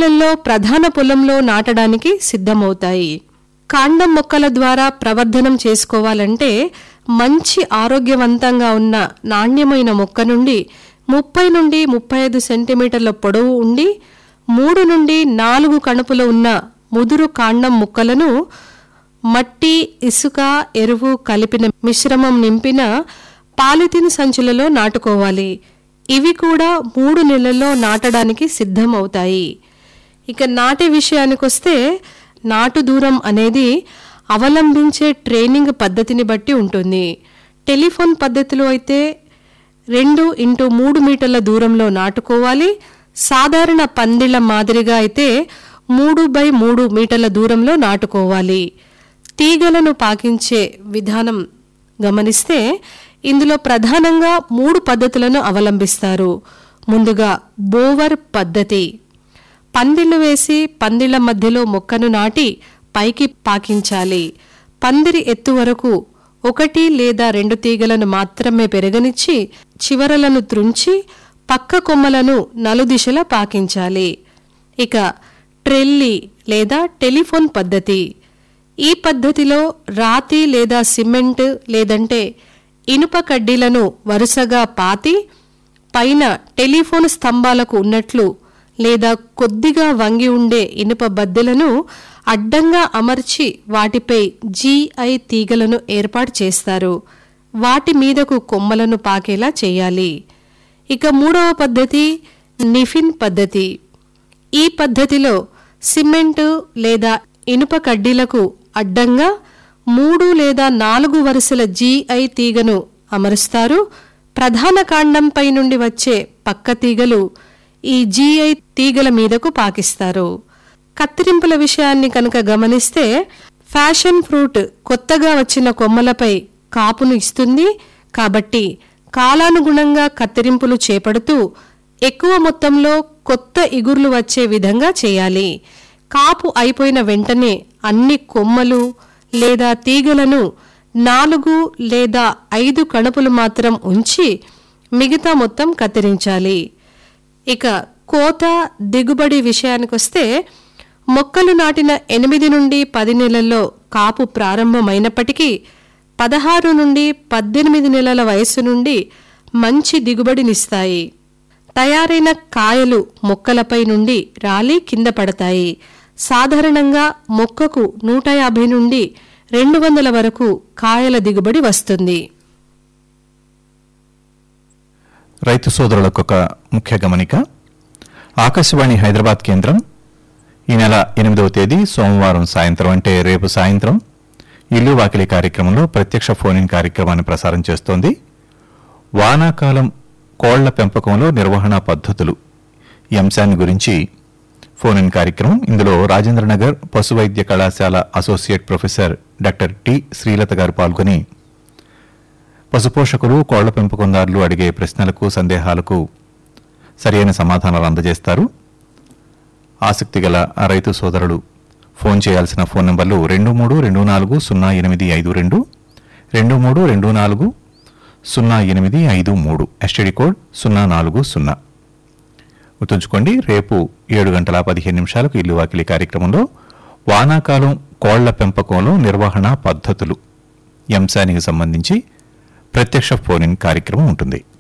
నెలల్లో ప్రధాన పొలంలో నాటడానికి సిద్ధమవుతాయి కాండం మొక్కల ద్వారా ప్రవర్ధనం చేసుకోవాలంటే మంచి ఆరోగ్యవంతంగా ఉన్న నాణ్యమైన మొక్క నుండి ముప్పై నుండి ముప్పై ఐదు సెంటీమీటర్ల పొడవు ఉండి మూడు నుండి నాలుగు కణుపులు ఉన్న ముదురు కాండం ముక్కలను మట్టి ఇసుక ఎరువు కలిపిన మిశ్రమం నింపిన పాలిథిన్ సంచులలో నాటుకోవాలి ఇవి కూడా మూడు నెలల్లో నాటడానికి సిద్ధమవుతాయి ఇక నాటే విషయానికొస్తే నాటు దూరం అనేది అవలంబించే ట్రైనింగ్ పద్ధతిని బట్టి ఉంటుంది టెలిఫోన్ పద్ధతిలో అయితే రెండు ఇంటూ మూడు మీటర్ల దూరంలో నాటుకోవాలి సాధారణ పందిళ్ల మాదిరిగా అయితే మూడు బై మూడు మీటర్ల దూరంలో నాటుకోవాలి తీగలను పాకించే విధానం గమనిస్తే ఇందులో ప్రధానంగా మూడు పద్ధతులను అవలంబిస్తారు ముందుగా బోవర్ పద్ధతి పందిళ్లు వేసి పందిళ్ల మధ్యలో మొక్కను నాటి పైకి పాకించాలి పందిరి ఎత్తు వరకు ఒకటి లేదా రెండు తీగలను మాత్రమే పెరగనిచ్చి చివరలను త్రుంచి పక్క కొమ్మలను నలుదిశలా పాకించాలి ఇక ట్రెల్లి లేదా టెలిఫోన్ పద్ధతి ఈ పద్ధతిలో రాతి లేదా సిమెంట్ లేదంటే ఇనుప కడ్డీలను వరుసగా పాతి పైన టెలిఫోన్ స్తంభాలకు ఉన్నట్లు లేదా కొద్దిగా వంగి ఉండే ఇనుప బద్దెలను అడ్డంగా అమర్చి వాటిపై జీఐ తీగలను ఏర్పాటు చేస్తారు వాటి మీదకు కొమ్మలను పాకేలా చేయాలి ఇక మూడవ పద్ధతి నిఫిన్ పద్ధతి ఈ పద్ధతిలో సిమెంటు లేదా ఇనుప కడ్డీలకు అడ్డంగా మూడు లేదా నాలుగు వరుసల జీఐ తీగను అమరుస్తారు ప్రధాన కాండంపై నుండి వచ్చే పక్క తీగలు ఈ జీఐ తీగల మీదకు పాకిస్తారు కత్తిరింపుల విషయాన్ని కనుక గమనిస్తే ఫ్యాషన్ ఫ్రూట్ కొత్తగా వచ్చిన కొమ్మలపై కాపును ఇస్తుంది కాబట్టి కాలానుగుణంగా కత్తిరింపులు చేపడుతూ ఎక్కువ మొత్తంలో కొత్త ఇగుర్లు వచ్చే విధంగా చేయాలి కాపు అయిపోయిన వెంటనే అన్ని కొమ్మలు లేదా తీగలను నాలుగు లేదా ఐదు కణుపులు మాత్రం ఉంచి మిగతా మొత్తం కత్తిరించాలి ఇక కోత దిగుబడి విషయానికొస్తే మొక్కలు నాటిన ఎనిమిది నుండి పది నెలల్లో కాపు ప్రారంభమైనప్పటికీ పదహారు నుండి పద్దెనిమిది నెలల వయస్సు నుండి మంచి దిగుబడినిస్తాయి తయారైన కాయలు మొక్కలపై నుండి రాలి కింద పడతాయి సాధారణంగా మొక్కకు నూట యాభై నుండి రెండు వందల వరకు కాయల దిగుబడి వస్తుంది రైతు సోదరులకు ఒక ముఖ్య గమనిక ఆకాశవాణి హైదరాబాద్ కేంద్రం ఈ నెల ఎనిమిదవ తేదీ సోమవారం సాయంత్రం అంటే రేపు సాయంత్రం ఇల్లు వాకిలి కార్యక్రమంలో ప్రత్యక్ష ఫోన్ ఇన్ కార్యక్రమాన్ని ప్రసారం చేస్తోంది వానాకాలం కోళ్ల పెంపకంలో నిర్వహణ పద్ధతులు ఈ అంశాన్ని గురించి ఫోన్ ఇన్ కార్యక్రమం ఇందులో రాజేంద్రనగర్ పశు వైద్య కళాశాల associate professor doctor T Srilatha garu పాల్గొని పశుపోషకులు కోళ్ల పెంపకందారులు అడిగే ప్రశ్నలకు సందేహాలకు సరైన సమాధానాలు అందజేస్తారు ఆసక్తి గల ఆ రైతు సోదరులు ఫోన్ చేయాల్సిన ఫోన్ నంబర్లు రెండు మూడు రెండు నాలుగు సున్నా ఎనిమిది ఐదు రెండు రెండు మూడు రెండు నాలుగు సున్నా ఎనిమిది ఐదు మూడు ఎస్టీడీ కోడ్ సున్నా నాలుగు సున్నా గుర్తుంచుకోండి రేపు ఏడు గంటల పదిహేను నిమిషాలకు ఇల్లు వాకిలి కార్యక్రమంలో వానాకాలం కోళ్ల పెంపకంలో నిర్వహణ పద్ధతులు ఈ అంశానికి సంబంధించి ప్రత్యక్ష ఫోన్ ఇన్ కార్యక్రమం ఉంటుంది